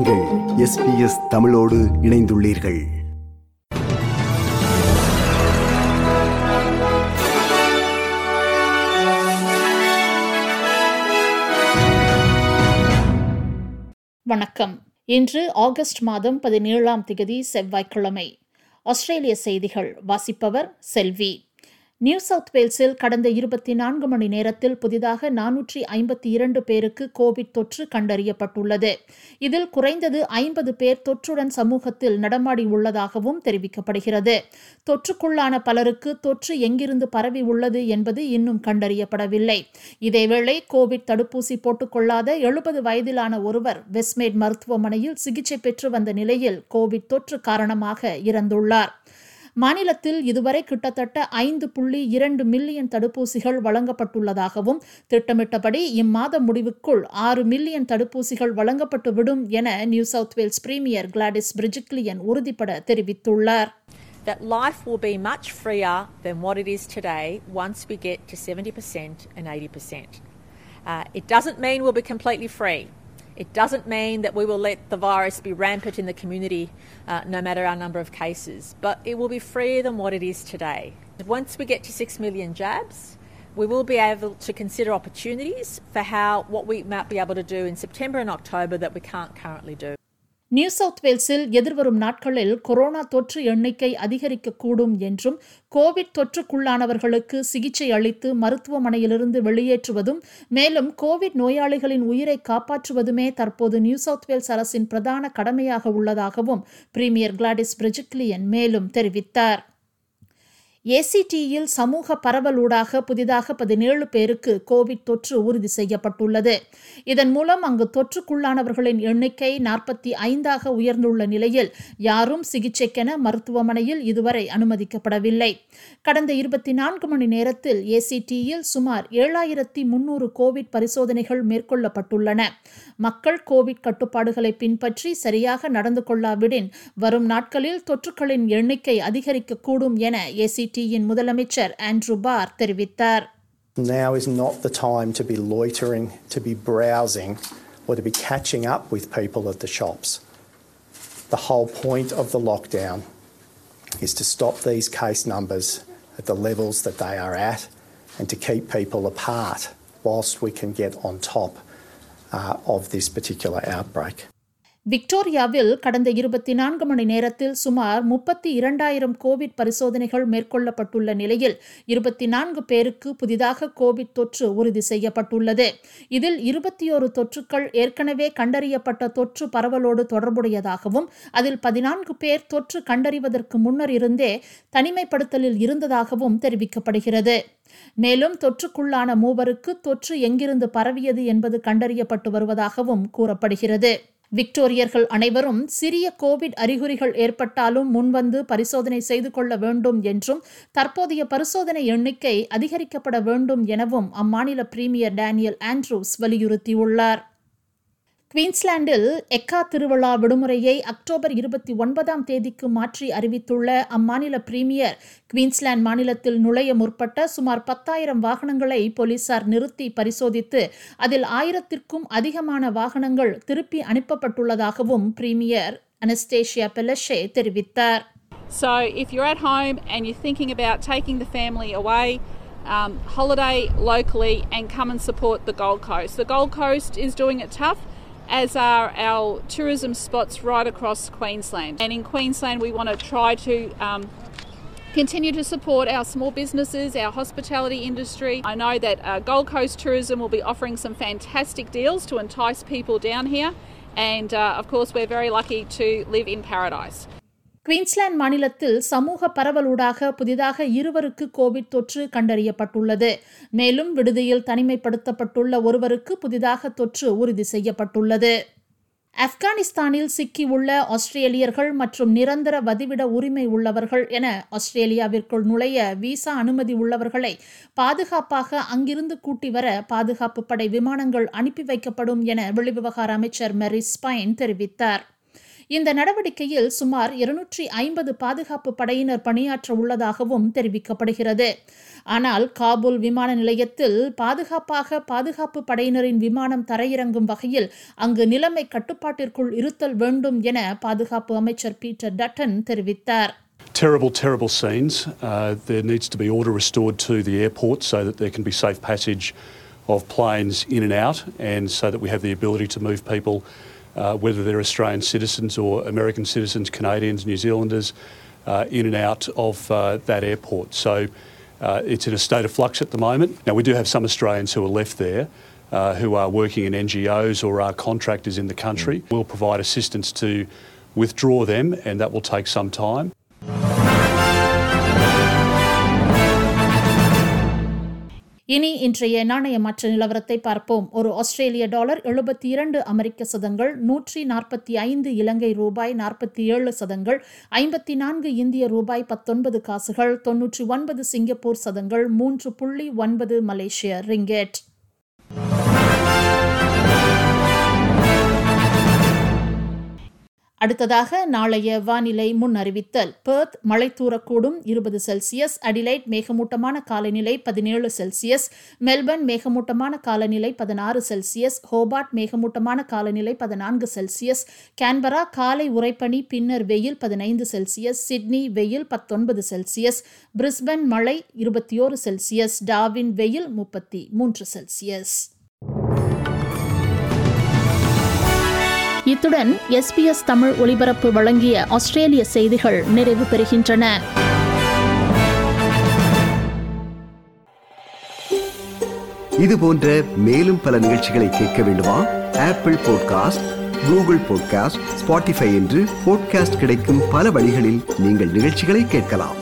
நீங்கள் எஸ்பிஎஸ் தமிழோடு இணைந்துள்ளீர்கள் வணக்கம் இன்று ஆகஸ்ட் மாதம் பதினேழாம் திகதி செவ்வாய்க்கிழமை ஆஸ்திரேலிய செய்திகள் வாசிப்பவர் செல்வி நியூ சவுத் வேல்ஸில் கடந்த இருபத்தி நான்கு மணி நேரத்தில் புதிதாக நானூற்றி ஐம்பத்தி இரண்டு பேருக்கு கோவிட் தொற்று கண்டறியப்பட்டுள்ளது இதில் குறைந்தது ஐம்பது பேர் தொற்றுடன் சமூகத்தில் நடமாடி உள்ளதாகவும் தெரிவிக்கப்படுகிறது தொற்றுக்குள்ளான பலருக்கு தொற்று எங்கிருந்து பரவி உள்ளது என்பது இன்னும் கண்டறியப்படவில்லை இதேவேளை கோவிட் தடுப்பூசி போட்டுக்கொள்ளாத எழுபது வயதிலான ஒருவர் வெஸ்மேட் மருத்துவமனையில் சிகிச்சை பெற்று வந்த நிலையில் கோவிட் தொற்று காரணமாக இறந்துள்ளார் மாநிலத்தில் இதுவரை கிட்டத்தட்ட ஐந்து புள்ளி இரண்டு மில்லியன் தடுப்பூசிகள் வழங்கப்பட்டுள்ளதாகவும் திட்டமிட்டபடி இம்மாத முடிவுக்குள் ஆறு மில்லியன் தடுப்பூசிகள் வழங்கப்பட்டுவிடும் என New South Wales premier Gladys Berejiklian உறுதிபட தெரிவித்துள்ளார் that life will be much freer than what it is today once we get to 70% and 80%. Uh, it doesn't mean we'll be completely free. It doesn't mean that we will let the virus be rampant in the community uh, no matter our number of cases, but it will be freer than what it is today. Once we get to 6 million jabs, we will be able to consider opportunities for how what we might be able to do in September and October that we can't currently do. New South வேல்ஸில் எதிர்வரும் நாட்களில் corona தொற்று எண்ணிக்கை அதிகரிக்கக்கூடும் என்றும் Covid தொற்றுக்குள்ளானவர்களுக்கு சிகிச்சை அளித்து மருத்துவமனையிலிருந்து வெளியேற்றுவதும் மேலும் கோவிட் நோயாளிகளின் உயிரை காப்பாற்றுவதுமே தற்போது நியூ சவுத் வேல்ஸ் அரசின் பிரதான கடமையாக உள்ளதாகவும் பிரீமியர் கிளாடிஸ் பிரிஜிக்லியன் மேலும் தெரிவித்தார் ஏசிடியில் சமூக பரவலூடாக புதிதாக பதினேழு பேருக்கு கோவிட் தொற்று உறுதி செய்யப்பட்டுள்ளது இதன் மூலம் அங்கு தொற்றுக்குள்ளானவர்களின் எண்ணிக்கை நாற்பத்தி ஐந்தாக உயர்ந்துள்ள நிலையில் யாரும் சிகிச்சைக்கென மருத்துவமனையில் இதுவரை அனுமதிக்கப்படவில்லை கடந்த இருபத்தி நான்கு மணி நேரத்தில் ஏசிடியில் சுமார் ஏழாயிரத்தி முன்னூறு கோவிட் பரிசோதனைகள் மேற்கொள்ளப்பட்டுள்ளன மக்கள் கோவிட் கட்டுப்பாடுகளை பின்பற்றி சரியாக நடந்து கொள்ளாவிடின் வரும் நாட்களில் தொற்றுகளின் எண்ணிக்கை அதிகரிக்கக்கூடும் என ஏசிடியின் முதலமைச்சர் ஆண்ட்ரூ பார் தெரிவித்தார் Now is not the time to be loitering, to be browsing, or to be catching up with people at the shops. The whole point of the lockdown is to stop these case numbers at the levels that they are at and to keep people apart whilst we can get on top uh, of this particular outbreak. விக்டோரியாவில் கடந்த இருபத்தி நான்கு மணி நேரத்தில் சுமார் முப்பத்தி இரண்டாயிரம் Covid பரிசோதனைகள் மேற்கொள்ளப்பட்டுள்ள நிலையில் இருபத்தி நான்கு பேருக்கு புதிதாக கோவிட் தொற்று உறுதி செய்யப்பட்டுள்ளது இதில் இருபத்தி ஒரு தொற்றுக்கள் ஏற்கனவே கண்டறியப்பட்ட தொற்று பரவலோடு தொடர்புடையதாகவும் அதில் பதினான்கு பேர் தொற்று கண்டறிவதற்கு முன்னர் இருந்தே தனிமைப்படுத்தலில் இருந்ததாகவும் தெரிவிக்கப்படுகிறது மேலும் தொற்றுக்குள்ளான மூவருக்கு தொற்று எங்கிருந்து பரவியது என்பது கண்டறியப்பட்டு வருவதாகவும் கூறப்படுகிறது விக்டோரியர்கள் அனைவரும் சிறிய கோவிட் அறிகுறிகள் ஏற்பட்டாலும் முன்வந்து பரிசோதனை செய்து கொள்ள வேண்டும் என்றும் தற்போதைய பரிசோதனை எண்ணிக்கை அதிகரிக்கப்பட வேண்டும் எனவும் அம்மாநில பிரீமியர் டேனியல் ஆண்ட்ரூஸ் வலியுறுத்தியுள்ளார் குவீன்ஸ்லாண்டில் எக்கா திருவிழா விடுமுறையை அக்டோபர் இருபத்தி ஒன்பதாம் தேதிக்கு மாற்றி அறிவித்துள்ள அம்மாநில பிரீமியர் குவீன்ஸ்லாந்து மாநிலத்தில் நுழைய முற்பட்ட சுமார் பத்தாயிரம் வாகனங்களை போலீசார் நிறுத்தி பரிசோதித்து அதில் ஆயிரத்திற்கும் அதிகமான வாகனங்கள் திருப்பி அனுப்பப்பட்டுள்ளதாகவும் பிரீமியர் அனஸ்டேஷியா பெலஷே தெரிவித்தார் So, if you're at home and you're thinking about taking the family away, um, holiday locally and come and support the Gold Coast. The Gold Coast is doing it tough, as are our tourism spots right across Queensland. And in Queensland, we want to try to um, continue to support our small businesses, our hospitality industry. I know that uh, Gold Coast Tourism will be offering some fantastic deals to entice people down here. And uh, of course, we're very lucky to live in paradise. Queensland மாநிலத்தில் சமூக பரவலூடாக புதிதாக இருவருக்கு Covid தொற்று கண்டறியப்பட்டுள்ளது மேலும் விடுதியில் தனிமைப்படுத்தப்பட்டுள்ள ஒருவருக்கு புதிதாக தொற்று உறுதி செய்யப்பட்டுள்ளது ஆப்கானிஸ்தானில் சிக்கியுள்ள ஆஸ்திரேலியர்கள் மற்றும் நிரந்தர வதிவிட உரிமை உள்ளவர்கள் என ஆஸ்திரேலியாவிற்குள் நுழைய விசா அனுமதி உள்ளவர்களை பாதுகாப்பாக அங்கிருந்து கூட்டி வர பாதுகாப்பு படை விமானங்கள் அனுப்பி வைக்கப்படும் என வெளிவிவகார அமைச்சர் மெரி ஸ்பைன் தெரிவித்தார் இந்த நடவடிக்கையில் சுமார் இருநூற்றி ஐம்பது பாதுகாப்பு படையினர் பணியாற்ற உள்ளதாகவும் தெரிவிக்கப்படுகிறது ஆனால் காபூல் விமான நிலையத்தில் பாதுகாப்பாக பாதுகாப்பு படையினரின் விமானம் தரையிறங்கும் வகையில் அங்கு நிலைமை கட்டுப்பாட்டிற்குள் இருத்தல் வேண்டும் என பாதுகாப்பு அமைச்சர் பீட்டர் டட்டன் தெரிவித்தார் Terrible, terrible scenes. Uh, there needs to be order restored to the airport so that there can be safe passage of planes in and out, and so that we have the ability to move people, uh, whether they're Australian citizens or American citizens, Canadians, New Zealanders, uh, in and out of uh, that airport. So uh, it's in a state of flux at the moment. Now, we do have some Australians who are left there. Uh, who are working in NGOs or are contractors in the country. We'll provide assistance to withdraw them, and that will take some time. இனி இன்றைய நாணய மாற்ற நிலவரத்தை பார்ப்போம் ஒரு ஆஸ்திரேலிய dollar எழுபத்தி இரண்டு அமெரிக்க சதங்கள் நூற்றி நாற்பத்தி ஐந்து இலங்கை ரூபாய் நாற்பத்தி ஏழு சதங்கள் ஐம்பத்தி நான்கு இந்திய ரூபாய் பத்தொன்பது காசுகள் தொன்னூற்றி ஒன்பது சிங்கப்பூர் சதங்கள் மூன்று புள்ளி ஒன்பது மலேசிய ரிங்கெட் அடுத்ததாக நாளைய வானிலை முன் அறிவித்தல் பெர்த் மழை தூரக்கூடும் இருபது செல்சியஸ் அடிலைட் மேகமூட்டமான காலநிலை பதினேழு செல்சியஸ் மெல்பர்ன் மேகமூட்டமான காலநிலை பதினாறு செல்சியஸ் ஹோபார்ட் மேகமூட்டமான காலநிலை பதினான்கு செல்சியஸ் கேன்பரா காலை உறைபனி பின்னர் வெயில் பதினைந்து செல்சியஸ் சிட்னி வெயில் பத்தொன்பது செல்சியஸ் பிரிஸ்பன் மழை இருபத்தி ஓரு செல்சியஸ் டாவின் வெயில் முப்பத்தி மூன்று செல்சியஸ் இத்துடன் எஸ்பிஎஸ் தமிழ் ஒலிபரப்பு வழங்கிய ஆஸ்திரேலிய செய்திகள் நிறைவு பெறுகின்றன இது போன்ற மேலும் பல நிகழ்ச்சிகளை கேட்க வேண்டுமா Apple podcast Google podcast Spotify என்று பாட்காஸ்ட் கிடைக்கும் பல வழிகளில் நீங்கள் நிகழ்ச்சிகளை கேட்கலாம்